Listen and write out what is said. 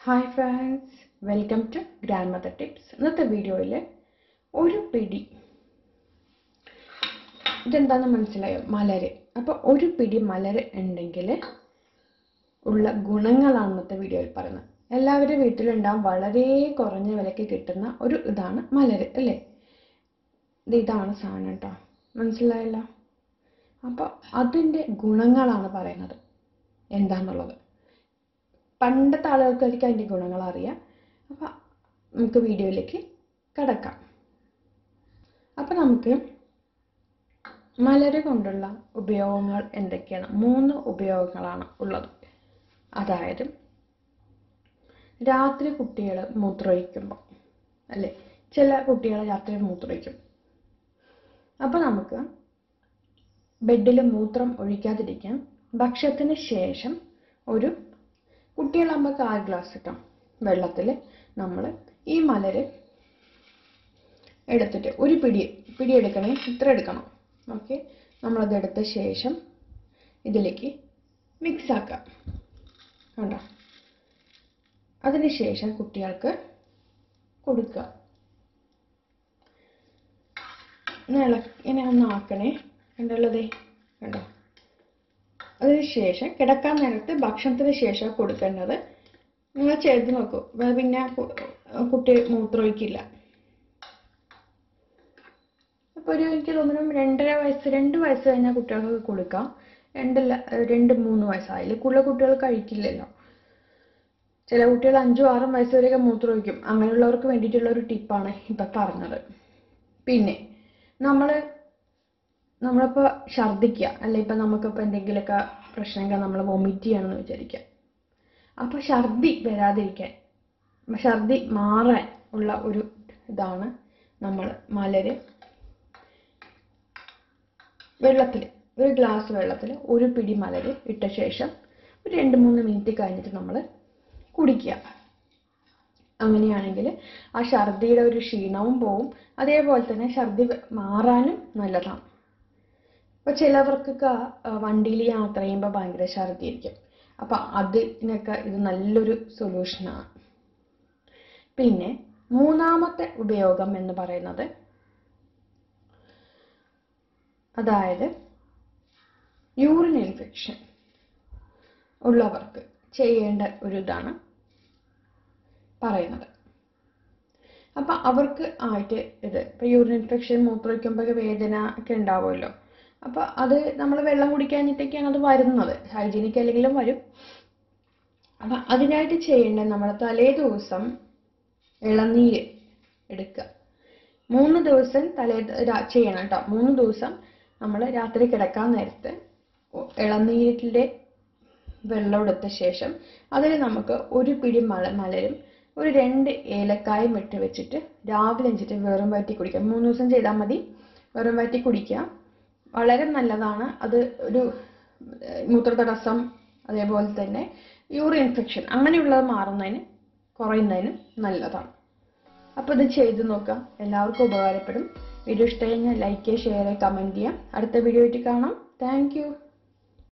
hi friends welcome to grandmother tips ഇന്നത്തെ വീഡിയോയിൽ ഒരു പിടി ഇതെന്താണെന്ന് മനസ്സിലായോ മലര് അപ്പോൾ ഒരു പിടി മലര് ഉണ്ടെങ്കിൽ ഉള്ള ഗുണങ്ങളാണ് ഇന്നത്തെ വീഡിയോയിൽ പറയുന്നത് എല്ലാവരുടെ വീട്ടിലുണ്ടാവും വളരെ കുറഞ്ഞ വിലയ്ക്ക് കിട്ടുന്ന ഒരു ഇതാണ് മലര് അല്ലേ ഇത് ഇതാണ് സാധനം കേട്ടോ മനസ്സിലായല്ലോ അപ്പോൾ അതിൻ്റെ ഗുണങ്ങളാണ് പറയുന്നത് എന്താണെന്നുള്ളത് പണ്ടത്തെ ആളുകൾക്കായിരിക്കും അതിൻ്റെ ഗുണങ്ങൾ അറിയാം അപ്പം നമുക്ക് വീഡിയോയിലേക്ക് കടക്കാം അപ്പം നമുക്ക് മലര് കൊണ്ടുള്ള ഉപയോഗങ്ങൾ എന്തൊക്കെയാണ് മൂന്ന് ഉപയോഗങ്ങളാണ് ഉള്ളത് അതായത് രാത്രി കുട്ടികൾ മൂത്രമൊഴിക്കുമ്പോൾ അല്ലേ ചില കുട്ടികൾ രാത്രി മൂത്രമൊഴിക്കും അപ്പോൾ നമുക്ക് ബെഡിൽ മൂത്രം ഒഴിക്കാതിരിക്കാൻ ഭക്ഷണത്തിന് ശേഷം ഒരു കുട്ടികളാകുമ്പോൾ കാൽ ഗ്ലാസ് കിട്ടും വെള്ളത്തിൽ നമ്മൾ ഈ മലര് എടുത്തിട്ട് ഒരു പിടി പിടി എടുക്കണേ ഇത്ര എടുക്കണം ഓക്കെ നമ്മളത് എടുത്ത ശേഷം ഇതിലേക്ക് മിക്സ് ആക്കാം കണ്ടോ അതിന് ശേഷം കുട്ടികൾക്ക് കൊടുക്കുക ഇള ഇങ്ങനെ ഒന്ന് ആക്കണേ കണ്ടുള്ളതേ കണ്ടോ അതിന് ശേഷം കിടക്കാൻ നേരത്ത് ഭക്ഷണത്തിന് ശേഷം കൊടുക്കേണ്ടത് നിങ്ങൾ ചെയ്ത് നോക്കൂ പിന്നെ കുട്ടി മൂത്രമൊഴിക്കില്ല അപ്പോൾ ഒരു എനിക്ക് തോന്നുന്നു രണ്ടര വയസ്സ് രണ്ട് വയസ്സ് കഴിഞ്ഞാൽ കുട്ടികൾക്ക് കൊടുക്കാം രണ്ടല്ല രണ്ട് മൂന്ന് വയസ്സായാലും കൂടുതൽ കുട്ടികൾ കഴിക്കില്ലല്ലോ ചില കുട്ടികൾ അഞ്ചും ആറും വയസ്സ് വരെയൊക്കെ മൂത്രമൊഴിക്കും അങ്ങനെയുള്ളവർക്ക് വേണ്ടിയിട്ടുള്ള ഒരു ടിപ്പാണ് ഇപ്പം പറഞ്ഞത് പിന്നെ നമ്മൾ നമ്മളിപ്പോൾ ഛർദ്ദിക്കുക അല്ലെ ഇപ്പം നമുക്കിപ്പോൾ എന്തെങ്കിലുമൊക്കെ പ്രശ്നങ്ങൾ നമ്മൾ വൊമിറ്റ് ചെയ്യണമെന്ന് വിചാരിക്കുക അപ്പോൾ ഛർദി വരാതിരിക്കാൻ ഛർദി മാറാൻ ഉള്ള ഒരു ഇതാണ് നമ്മൾ മലര് വെള്ളത്തിൽ ഒരു ഗ്ലാസ് വെള്ളത്തിൽ ഒരു പിടി മലര് ഇട്ട ശേഷം ഒരു രണ്ട് മൂന്ന് മിനിറ്റ് കഴിഞ്ഞിട്ട് നമ്മൾ കുടിക്കുക അങ്ങനെയാണെങ്കിൽ ആ ഛർദിയുടെ ഒരു ക്ഷീണവും പോവും അതേപോലെ തന്നെ ഛർദി മാറാനും നല്ലതാണ് ഇപ്പോൾ ചിലവർക്കൊക്കെ വണ്ടിയിൽ യാത്ര ചെയ്യുമ്പോൾ ഭയങ്കര ഛർദിയായിരിക്കും അപ്പം അതിനൊക്കെ ഇത് നല്ലൊരു സൊല്യൂഷനാണ് പിന്നെ മൂന്നാമത്തെ ഉപയോഗം എന്ന് പറയുന്നത് അതായത് യൂറിൻ ഇൻഫെക്ഷൻ ഉള്ളവർക്ക് ചെയ്യേണ്ട ഒരു ഇതാണ് പറയുന്നത് അപ്പം അവർക്ക് ആയിട്ട് ഇത് ഇപ്പം യൂറിൻ ഇൻഫെക്ഷൻ മൂത്രമൊഴിക്കുമ്പോൾ വേദന ഒക്കെ ഉണ്ടാവുമല്ലോ അപ്പോൾ അത് നമ്മൾ വെള്ളം കുടിക്കാഞ്ഞിട്ടൊക്കെയാണ് അത് വരുന്നത് ഹൈജീനിക് അല്ലെങ്കിലും വരും അപ്പം അതിനായിട്ട് ചെയ്യേണ്ടത് നമ്മൾ തലേ ദിവസം ഇളനീര് എടുക്കുക മൂന്ന് ദിവസം തലേ ചെയ്യണം കേട്ടോ മൂന്ന് ദിവസം നമ്മൾ രാത്രി കിടക്കാൻ നേരത്ത് ഇളനീരിൻ്റെ വെള്ളം എടുത്ത ശേഷം അതിൽ നമുക്ക് ഒരു പിടി മല മലരും ഒരു രണ്ട് ഏലക്കായും ഇട്ട് വെച്ചിട്ട് രാവിലെ വെച്ചിട്ട് വെറും വയറ്റി കുടിക്കുക മൂന്ന് ദിവസം ചെയ്താൽ മതി വെറും വയറ്റി കുടിക്കുക വളരെ നല്ലതാണ് അത് ഒരു മൂത്രതടസ്സം അതേപോലെ തന്നെ യൂറിൻ ഇൻഫെക്ഷൻ അങ്ങനെയുള്ളത് മാറുന്നതിന് കുറയുന്നതിന് നല്ലതാണ് അപ്പോൾ ഇത് ചെയ്ത് നോക്കാം എല്ലാവർക്കും ഉപകാരപ്പെടും വീഡിയോ ഇഷ്ടം കഴിഞ്ഞാൽ ലൈക്ക് ചെയ്യുക ഷെയർ ചെയ്യുക കമൻറ്റ് ചെയ്യാം അടുത്ത വീഡിയോ ആയിട്ട് കാണാം താങ്ക്